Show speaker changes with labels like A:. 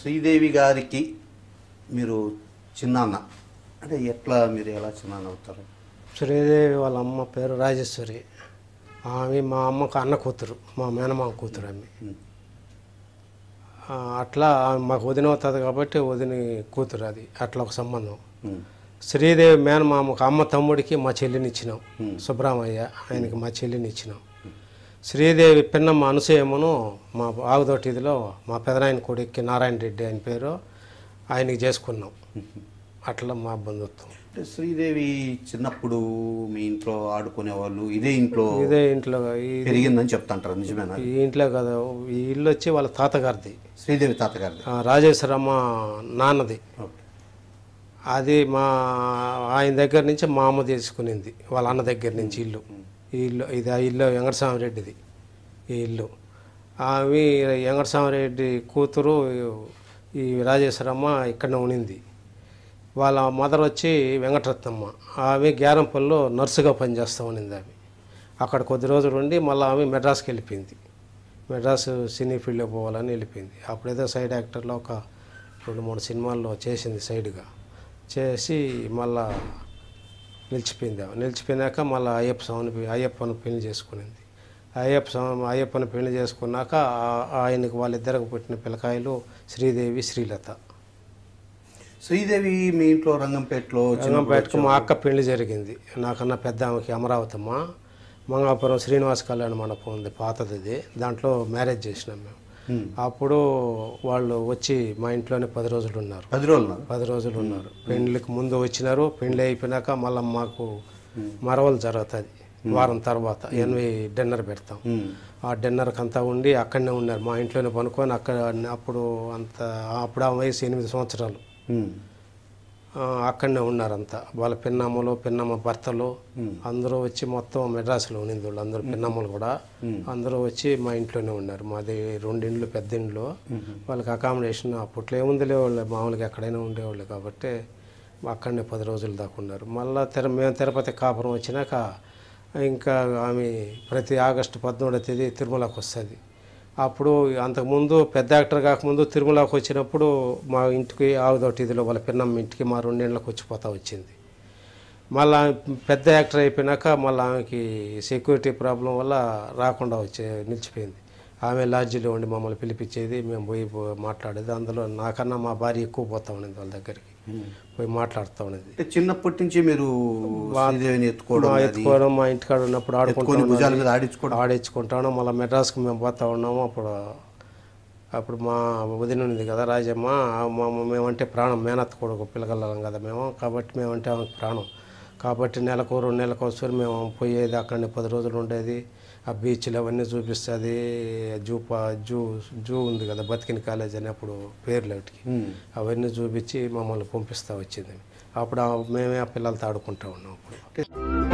A: శ్రీదేవి గారికి మీరు చిన్నాన్న అంటే ఎట్లా మీరు ఎలా చిన్నాన్న అవుతారు
B: శ్రీదేవి వాళ్ళ అమ్మ పేరు రాజేశ్వరి ఆమె మా అమ్మకు అన్న కూతురు మా మేనమామ కూతురు ఆమె ఆ, అట్లా ఆమె మాకు వదిన అవుతుంది కాబట్టి వదిని కూతురు అది అట్లా ఒక సంబంధం
A: ఉమ్.
B: శ్రీదేవి మేనమామకు అమ్మ తమ్ముడికి మా చెల్లిని ఇచ్చినాం సుబ్రహ్మయ్య ఆయనకి మా చెల్లిని ఇచ్చినాం శ్రీదేవి పిన్నమ్మ అనసూయమ్మను మా ఆగుదొట్టిదిలో మా పెదనాయన కొడుక్కి నారాయణ రెడ్డి ఆయన పేరు ఆయనకి చేసుకున్నాం అట్లా మా బంధుత్వం
A: అంటే శ్రీదేవి చిన్నప్పుడు మీ ఇంట్లో ఆడుకునేవాళ్ళు ఇదే ఇంట్లో
B: ఇదే ఇంట్లో ఈ
A: పెరిగిందని చెప్తాంటారు నిజమేనా
B: ఈ ఇంట్లో కదా ఈ ఇల్లు వచ్చి వాళ్ళ తాతగారిది
A: శ్రీదేవి తాతగారిది
B: ఆ, రాజేశ్వరమ్మ నాన్నది
A: ఓకే
B: అది మా ఆయన దగ్గర నుంచి మా అమ్మ తీసుకునింది వాళ్ళ అన్న దగ్గర నుంచి ఇల్లు ఈ ఇల్లు ఇది ఆ ఇల్లు వెంకటస్వామిరెడ్డిది ఈ ఇల్లు ఆమె వెంకటస్వామిరెడ్డి కూతురు ఈ రాజేశ్వరమ్మ ఇక్కడనే ఉనింది వాళ్ళ మదర్ వచ్చి వెంకటరత్నమ్మ ఆమె గ్యారంపల్లో నర్సుగా పనిచేస్తూ ఉన్నింది ఆమె అక్కడ కొద్ది రోజులు ఉండి మళ్ళీ ఆమె మెడ్రాస్కి వెళ్ళిపోయింది మెడ్రాస్ సినీ ఫీల్డ్లో పోవాలని వెళ్ళిపోయింది అప్పుడేదో సైడ్ యాక్టర్లో ఒక రెండు మూడు సినిమాల్లో చేసింది సైడ్గా చేసి మళ్ళా నిలిచిపోయింది ఆమె నిలిచిపోయినాక మళ్ళీ అయ్యప్ప స్వామిని అయ్యప్పను పెళ్లి చేసుకునింది అయ్యప్ప స్వామి అయ్యప్పని పెళ్లి చేసుకున్నాక ఆ- ఆయనకు వాళ్ళిద్దరికి పుట్టిన పిల్లకాయలు శ్రీదేవి శ్రీలత
A: శ్రీదేవి మీ ఇంట్లో రంగంపేటలో చిన్నప్పుడు
B: రంగంపేటకు మా అక్క పెళ్లి జరిగింది నాకన్నా పెద్ద ఆమెకి అమరావతమ్మ మంగాపురం శ్రీనివాస కళ్యాణ మండపం ఉంది పాతది ఇది దాంట్లో మ్యారేజ్ చేసినాం మేము
A: ఉమ్.
B: అప్పుడు వాళ్ళు వచ్చి మా ఇంట్లోనే పది రోజులు ఉన్నారు
A: పది రోజులు ఉన్నారు.
B: పది రోజులు ఉన్నారు పెండ్లికి ముందు వచ్చినారు పెండ్లి అయిపోయినాక మళ్ళీ మాకు మరవలు జరుగుతుంది వారం తర్వాత ఎనభై డిన్నర్ పెడతాం
A: ఉమ్.
B: ఆ డిన్నర్కి అంతా ఉండి అక్కడనే ఉన్నారు మా ఇంట్లోనే పనుకొని అక్కడ అప్పుడు అంత అప్పుడు ఆ వయసు ఎనిమిది సంవత్సరాలు
A: ఉమ్.
B: ఆ, అక్కడనే ఉన్నారంతా వాళ్ళ పిన్నమ్మలు పిన్నమ్మ భర్తలు అందరూ వచ్చి మొత్తం మెడ్రాస్లో ఉన్నింది వాళ్ళు అందరూ పిన్నమ్మలు కూడా అందరూ వచ్చి మా ఇంట్లోనే ఉన్నారు మాది రెండు ఇండ్లు పెద్ద ఇండ్లు వాళ్ళకి అకామిడేషన్ అప్పట్లో ఏముందిలే వాళ్ళు మామూలుగా ఎక్కడైనా ఉండేవాళ్ళు కాబట్టి అక్కడనే పది రోజులు దాకా ఉన్నారు మళ్ళీ తిర మేము తిరుపతి కాపురం వచ్చినాక ఇంకా ఆమె ప్రతి ఆగస్టు పద్మూడవ తేదీ తిరుమలకు వస్తుంది అప్పుడు అంతకుముందు పెద్ద యాక్టర్ కాకముందు తిరుమలకు వచ్చినప్పుడు మా ఇంటికి ఆవుదొట్టిదిలో వాళ్ళ పిన్నమ్మ ఇంటికి మా రెండేళ్ళకి వచ్చిపోతా వచ్చింది మళ్ళీ పెద్ద యాక్టర్ అయిపోయినాక మళ్ళీ ఆమెకి సెక్యూరిటీ ప్రాబ్లం వల్ల రాకుండా వచ్చే నిలిచిపోయింది ఆమె లాడ్జీలో ఉండి మమ్మల్ని పిలిపించేది మేము పోయి పో- మాట్లాడేది అందులో నాకన్నా మా భార్య ఎక్కువ పోతా ఉండేది వాళ్ళ దగ్గరికి పోయి మాట్లాడుతూ ఉండేది
A: అంటే చిన్నప్పటి నుంచి మీరు శ్రీదేవిని ఎత్తుకోవడం
B: మా
A: అది
B: ఎత్తుకోవడం మా ఇంటికాడ ఉన్నప్పుడు ఆడుకుంటూ
A: ఎత్తుకొని భుజాల మీద ఆడించుకోవడం
B: ఆడించుకుంటాను మళ్ళీ మెడ్రాస్కి మేము పోతా ఉన్నాము అప్పుడు అప్పుడు మా వదిన ఉంది కదా రాజమ్మ ఆ మా మేమంటే ప్రాణం మేనత్త కొడుకు పిల్లగలం కదా మేము కాబట్టి మేమంటే ఆమెకు ప్రాణం కాబట్టి నెలకు రెండు నెలలకు ఒకసారి మేము పోయేది అక్కడనే పది రోజులు ఉండేది ఆ బీచ్లు అవన్నీ చూపిస్తుంది జూ పా జూ జూ ఉంది కదా బతికిన కాలేజ్ అని అప్పుడు పేర్లు వాటికి
A: ఉమ్.
B: అవన్నీ చూపించి మమ్మల్ని పంపిస్తూ వచ్చింది అప్పుడు ఆ- మేమే ఆ పిల్లలతో ఆడుకుంటా ఉన్నాం అప్పుడు